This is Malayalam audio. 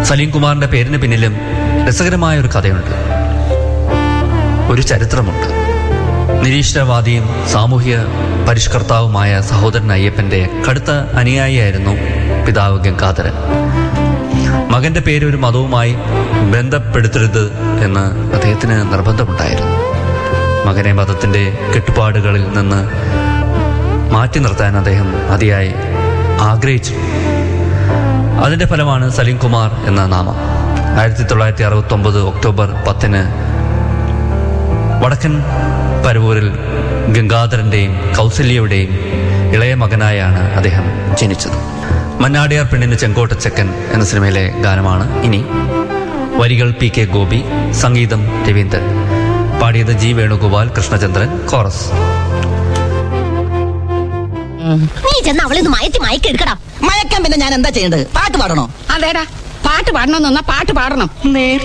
സലീം കുമാറിന്റെ പേരിന് പിന്നിലും രസകരമായ ഒരു കഥയുണ്ട് ഒരു ചരിത്രമുണ്ട് നിരീശ്വരവാദിയും സാമൂഹ്യ പരിഷ്കർത്താവുമായ സഹോദരൻ അയ്യപ്പന്റെ കടുത്ത അനുയായിയായിരുന്നു പിതാവ് ഗംഗാധരൻ മകന്റെ പേര് ഒരു മതവുമായി ബന്ധപ്പെടുത്തരുത് എന്ന് അദ്ദേഹത്തിന് നിർബന്ധമുണ്ടായിരുന്നു മകനെ മതത്തിന്റെ കെട്ടുപാടുകളിൽ നിന്ന് മാറ്റി നിർത്താൻ അദ്ദേഹം അതിയായി ആഗ്രഹിച്ചു അതിന്റെ ഫലമാണ് സലീം കുമാർ എന്ന നാമം ആയിരത്തി തൊള്ളായിരത്തി അറുപത്തി ഒമ്പത് ഒക്ടോബർ പത്തിന് വടക്കൻ പരവൂരിൽ ഗംഗാധരന്റെയും കൗസല്യയുടെയും ഇളയ മകനായാണ് അദ്ദേഹം ജനിച്ചത് മന്നാടിയാർ പെണ്ണിന് ചെങ്കോട്ടച്ചക്കൻ എന്ന സിനിമയിലെ ഗാനമാണ് ഇനി വരികൾ പി കെ ഗോപി സംഗീതം രവീന്ദ്രൻ പാടിയത് ജി വേണുഗോപാൽ കൃഷ്ണചന്ദ്രൻ കോറസ് നീ ചെന്ന് അവളിന്ന് മയത്തി മയക്കെടുക്കടാ മയക്കാൻ പിന്നെ ഞാൻ എന്താ ചെയ്യേണ്ടത് പാട്ട് പാടണോ അതേടാ പാട്ട് പാടണമെന്ന് പാട്ട് പാടണം നേർ